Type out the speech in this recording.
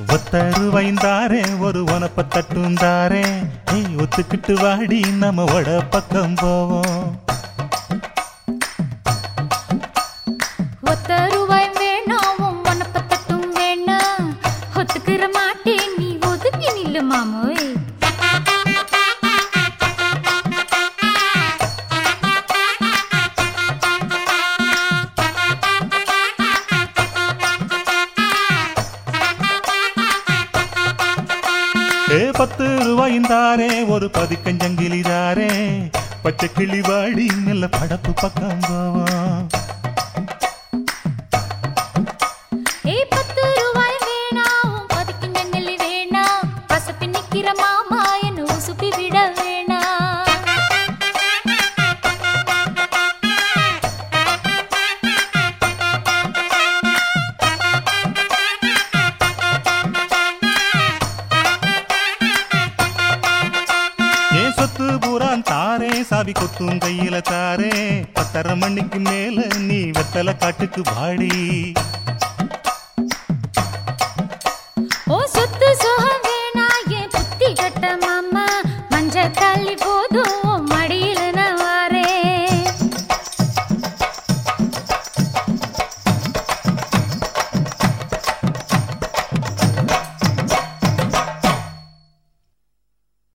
ஒத்தரு வைந்தாரே ஒரு உனப்ப தட்டுந்தாரே ஏய் ஒத்துக்கிட்டு வாடி நம்ம வட பக்கம் போவோம் ஒத்த ரூபாய் வேணாம் உன் மனப்ப தட்டும் வேணாம் ஒத்துக்கிற மாட்டேன் நீ ஒதுங்கி நில்லு மாமோய் ஏ பத்து ரூபாய்ந்தாரே ஒரு பதிக்கஞ்சங்கிலிதாரே பச்சை கிளி வாடி நல்ல படப்பு பக்கம் போவோம் ஏய் பத்து ரூபாய் வேணாம் உன் பதுக்கு ஜன்னலி வேணாம் பசப்பி நிக்கிற மாமா என்ன உசுப்பி விட வேணாம் ஏ சொத்து பூரான் தாரே சாவி கொத்தும் கையில தாரே பத்தரை மணிக்கு மேல நீ வெத்தலை காட்டுக்கு வாடி ஓ சொத்து சுகம் வேணா என் புத்தி கட்ட மாமா மஞ்ச தள்ளி போதும்